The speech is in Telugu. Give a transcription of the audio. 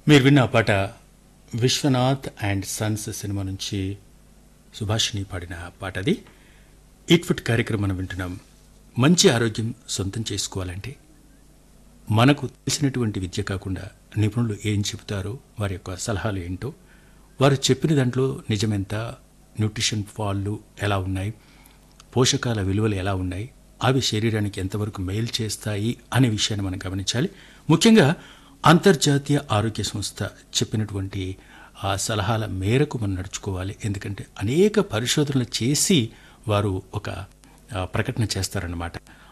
మీరు విన్న ఆ పాట విశ్వనాథ్ అండ్ సన్స్ సినిమా నుంచి సుభాషిణి పాడిన పాట అది ఇట్ ఫుట్ కార్యక్రమం మనం వింటున్నాం మంచి ఆరోగ్యం సొంతం చేసుకోవాలంటే మనకు తెలిసినటువంటి విద్య కాకుండా నిపుణులు ఏం చెబుతారో వారి యొక్క సలహాలు ఏంటో వారు చెప్పిన దాంట్లో నిజమెంత న్యూట్రిషన్ ఫాళ్ళు ఎలా ఉన్నాయి పోషకాల విలువలు ఎలా ఉన్నాయి అవి శరీరానికి ఎంతవరకు మేలు చేస్తాయి అనే విషయాన్ని మనం గమనించాలి ముఖ్యంగా అంతర్జాతీయ ఆరోగ్య సంస్థ చెప్పినటువంటి ఆ సలహాల మేరకు మనం నడుచుకోవాలి ఎందుకంటే అనేక పరిశోధనలు చేసి వారు ఒక ఆ, ప్రకటన చేస్తారన్నమాట